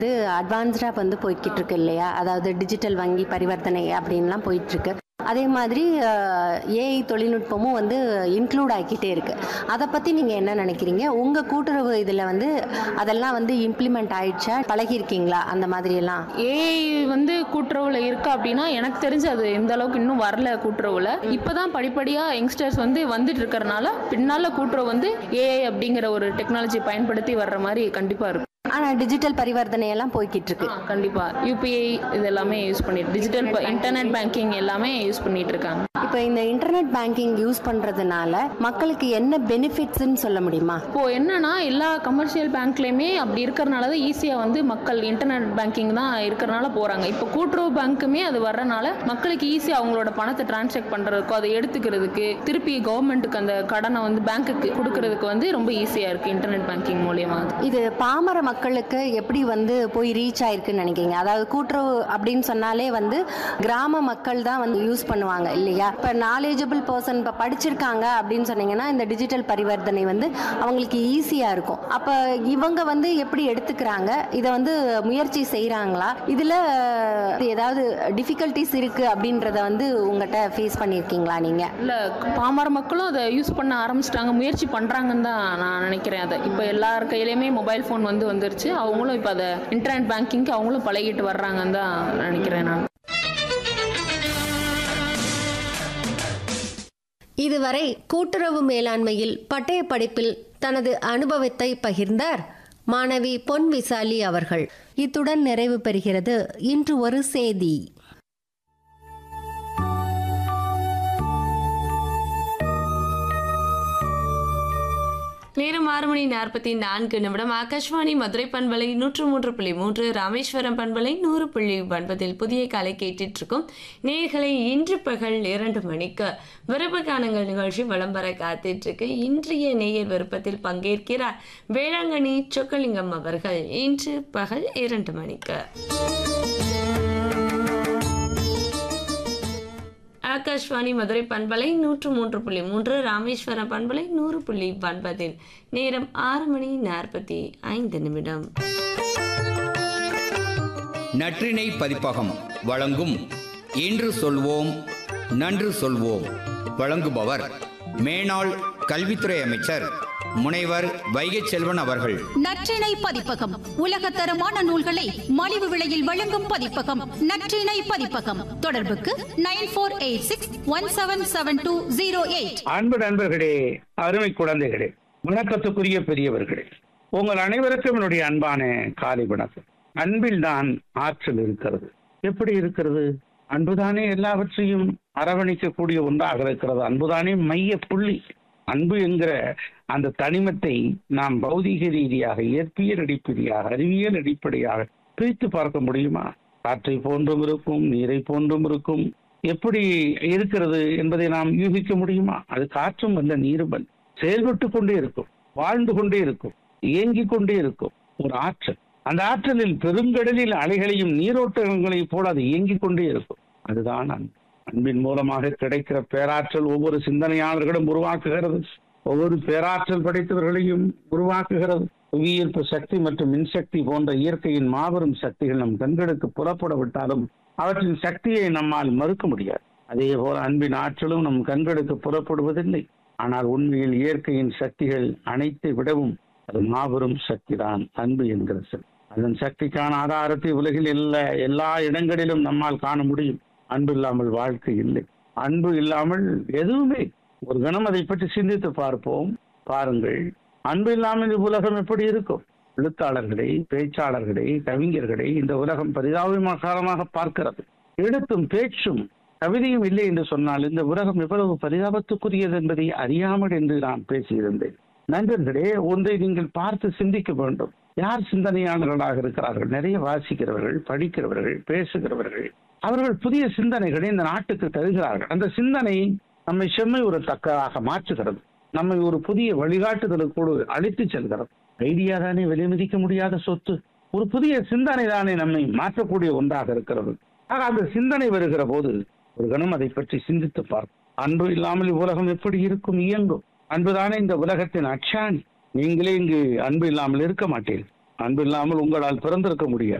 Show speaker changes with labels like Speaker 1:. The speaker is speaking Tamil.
Speaker 1: இது அட்வான்ஸ்டாக வந்து போய்கிட்டு இருக்கு இல்லையா அதாவது டிஜிட்டல் வங்கி பரிவர்த்தனை அப்படின்லாம் போயிட்டு இருக்கு அதே மாதிரி ஏஐ தொழில்நுட்பமும் வந்து இன்க்ளூட் ஆகிக்கிட்டே இருக்கு அதை பற்றி நீங்கள் என்ன நினைக்கிறீங்க உங்கள் கூட்டுறவு இதில் வந்து அதெல்லாம் வந்து இம்ப்ளிமெண்ட் ஆயிடுச்சா பழகிருக்கீங்களா அந்த மாதிரியெல்லாம்
Speaker 2: ஏஐ வந்து கூட்டுறவுல இருக்கா அப்படின்னா எனக்கு தெரிஞ்சு அது எந்த அளவுக்கு இன்னும் வரல கூட்டுறவுல இப்பதான் படிப்படியா யங்ஸ்டர்ஸ் வந்து வந்துட்டு இருக்கறனால பின்னால கூட்டுறவு வந்து ஏஐ அப்படிங்கிற ஒரு டெக்னாலஜி பயன்படுத்தி வர்ற மாதிரி கண்டிப்பா இருக்கும்
Speaker 1: ஆனால் டிஜிட்டல் பரிவர்த்தனை எல்லாம் போய்கிட்டு இருக்கு
Speaker 2: ஆ, கண்டிப்பா யூபிஐ இது எல்லாமே யூஸ் பண்ணிட்டு டிஜிட்டல் இன்டர்நெட் பேங்கிங் எல்லாமே யூஸ் பண்ணிட்டு இருக்காங்க
Speaker 1: இப்போ இந்த இன்டர்நெட் பேங்கிங் யூஸ் பண்ணுறதுனால மக்களுக்கு என்ன பெனிஃபிட்ஸ்ன்னு சொல்ல முடியுமா
Speaker 2: இப்போ என்னன்னா எல்லா கமர்ஷியல் பேங்க்லயுமே அப்படி இருக்கறனால தான் ஈஸியா வந்து மக்கள் இன்டர்நெட் பேங்கிங் தான் இருக்கறனால போறாங்க இப்போ கூட்டுறவு பேங்க்குமே அது வர்றனால மக்களுக்கு ஈஸியா அவங்களோட பணத்தை டிரான்சாக்ட் பண்றதுக்கோ அதை எடுத்துக்கிறதுக்கு திருப்பி கவர்மெண்ட்டுக்கு அந்த கடனை வந்து பேங்க்குக்கு கொடுக்கறதுக்கு வந்து ரொம்ப ஈஸியா இருக்கு இன்டர்நெட் பேங்கிங் மூலியமா
Speaker 1: இது பாமர மக்களுக்கு எப்படி வந்து போய் ரீச் ஆயிருக்குன்னு நினைக்கிறீங்க அதாவது கூட்டுறவு அப்படின்னு சொன்னாலே வந்து கிராம மக்கள் தான் வந்து யூஸ் பண்ணுவாங்க இல்லையா இப்போ நாலேஜபிள் பர்சன் இப்போ படிச்சிருக்காங்க அப்படின்னு சொன்னீங்கன்னா இந்த டிஜிட்டல் பரிவர்த்தனை வந்து அவங்களுக்கு ஈஸியாக இருக்கும் அப்போ இவங்க வந்து எப்படி எடுத்துக்கிறாங்க இதை வந்து முயற்சி செய்கிறாங்களா இதில் ஏதாவது டிஃபிகல்ட்டிஸ் இருக்குது அப்படின்றத வந்து உங்கள்கிட்ட ஃபேஸ் பண்ணியிருக்கீங்களா நீங்கள்
Speaker 2: இல்ல பாமர மக்களும் அதை யூஸ் பண்ண ஆரம்பிச்சிட்டாங்க முயற்சி பண்றாங்கன்னு தான் நான் நினைக்கிறேன் அதை இப்போ எல்லார் கையிலயுமே மொபைல் ஃபோன் வந்து வந்துருச்சு அவங்களும் இப்போ அதை இன்டர்நெட் பேங்கிங்க்கு அவங்களும் பழகிட்டு வர்றாங்கன்னு தான் நினைக்கிறேன் நான்
Speaker 3: இதுவரை கூட்டுறவு மேலாண்மையில் பட்டய படிப்பில் தனது அனுபவத்தை பகிர்ந்தார் மாணவி பொன் விசாலி அவர்கள்
Speaker 1: இத்துடன் நிறைவு பெறுகிறது இன்று ஒரு செய்தி
Speaker 4: நேரம் ஆறு மணி நாற்பத்தி நான்கு நிமிடம் ஆகாஷ்வாணி மதுரை பண்பலை நூற்று மூன்று புள்ளி மூன்று ராமேஸ்வரம் பண்பலை நூறு புள்ளி ஒன்பதில் புதிய காலை கேட்டுட்டு இருக்கோம் நேர்களை இன்று பகல் இரண்டு மணிக்கு விருப்ப கானங்கள் நிகழ்ச்சி விளம்பர காத்துட்டு இருக்கு இன்றைய நேயர் விருப்பத்தில் பங்கேற்கிறார் வேளாங்கண்ணி சொக்கலிங்கம் அவர்கள் இன்று பகல் இரண்டு மணிக்கு ஆகாஷ்வாணி மதுரை பண்பலை நூற்று மூன்று புள்ளி மூன்று ராமேஸ்வரம் பண்பலை நூறு புள்ளி ஒன்பதில் நேரம் ஆறு மணி நாற்பத்தி ஐந்து நிமிடம்
Speaker 5: நற்றிணை பதிப்பகம் வழங்கும் இன்று சொல்வோம் நன்று சொல்வோம் வழங்குபவர் மேனாள் கல்வித்துறை அமைச்சர் முனைவர் வைகை செல்வன் அவர்கள்
Speaker 6: நற்றிணை பதிப்பகம் உலகத்தரமான நூல்களை மலிவு விலையில் வழங்கும் பதிப்பகம் நற்றிணை பதிப்பகம் தொடர்புக்கு nine four eight six one seven seven two zero eight
Speaker 7: அன்பு நண்பர்களே அருமை குழந்தைகளே வணக்கத்துக்குரிய பெரியவர்களே உங்கள் அனைவருக்கும் என்னுடைய அன்பான காலை வணக்கம் அன்பில் தான் ஆற்றல் இருக்கிறது எப்படி இருக்கிறது அன்புதானே எல்லாவற்றையும் அரவணைக்கக்கூடிய ஒன்றாக இருக்கிறது அன்புதானே மைய புள்ளி அன்பு என்கிற அந்த தனிமத்தை நாம் பௌதீக ரீதியாக இயற்பியல் அடிப்படையாக அறிவியல் அடிப்படையாக பிரித்து பார்க்க முடியுமா காற்றை போன்றும் இருக்கும் நீரை போன்றும் இருக்கும் எப்படி இருக்கிறது என்பதை நாம் யூகிக்க முடியுமா அது காற்றும் அல்ல நீரும் அல்ல செயல்பட்டு கொண்டே இருக்கும் வாழ்ந்து கொண்டே இருக்கும் இயங்கிக் கொண்டே இருக்கும் ஒரு ஆற்றல் அந்த ஆற்றலில் பெருங்கடலில் அலைகளையும் நீரோட்டங்களையும் போல அது இயங்கிக் கொண்டே இருக்கும் அதுதான் அன்பு அன்பின் மூலமாக கிடைக்கிற பேராற்றல் ஒவ்வொரு சிந்தனையாளர்களும் உருவாக்குகிறது ஒவ்வொரு பேராற்றல் படைத்தவர்களையும் உருவாக்குகிறது புவியீர்ப்பு சக்தி மற்றும் மின்சக்தி போன்ற இயற்கையின் மாபெரும் சக்திகள் நம் கண்களுக்கு புறப்பட விட்டாலும் அவற்றின் சக்தியை நம்மால் மறுக்க முடியாது அதே போல அன்பின் ஆற்றலும் நம் கண்களுக்கு புறப்படுவதில்லை ஆனால் உண்மையில் இயற்கையின் சக்திகள் அனைத்தை விடவும் அது மாபெரும் சக்திதான் அன்பு என்கிற சக்தி அதன் சக்திக்கான ஆதாரத்தை உலகில் எல்லா எல்லா இடங்களிலும் நம்மால் காண முடியும் அன்பு இல்லாமல் வாழ்க்கை இல்லை அன்பு இல்லாமல் எதுவுமே ஒரு கணம் அதை பற்றி சிந்தித்து பார்ப்போம் பாருங்கள் அன்பு இல்லாமல் இந்த உலகம் எப்படி இருக்கும் எழுத்தாளர்களை பேச்சாளர்களை கவிஞர்களை இந்த உலகம் பரிதாபமாக பார்க்கிறது எழுத்தும் பேச்சும் கவிதையும் இல்லை என்று சொன்னால் இந்த உலகம் எவ்வளவு பரிதாபத்துக்குரியது என்பதை அறியாமல் என்று நான் பேசியிருந்தேன் நண்பர்களே ஒன்றை நீங்கள் பார்த்து சிந்திக்க வேண்டும் யார் சிந்தனையாளர்களாக இருக்கிறார்கள் நிறைய வாசிக்கிறவர்கள் படிக்கிறவர்கள் பேசுகிறவர்கள் அவர்கள் புதிய சிந்தனைகளை இந்த நாட்டுக்கு தருகிறார்கள் அந்த சிந்தனை நம்மை செம்மை ஒரு தக்கதாக மாற்றுகிறது நம்மை ஒரு புதிய வழிகாட்டுதலுக்கூடு அழைத்து செல்கிறது ஐடியா தானே விலை மதிக்க முடியாத சொத்து ஒரு புதிய சிந்தனை தானே நம்மை மாற்றக்கூடிய ஒன்றாக இருக்கிறது ஆக அந்த சிந்தனை வருகிற போது ஒரு கணம் அதை பற்றி சிந்தித்து பார்க்கும் அன்பு இல்லாமல் உலகம் எப்படி இருக்கும் இயங்கும் அன்புதானே இந்த உலகத்தின் அச்சாணி நீங்களே இங்கு அன்பு இல்லாமல் இருக்க மாட்டீர்கள் அன்பு இல்லாமல் உங்களால் பிறந்திருக்க முடியாது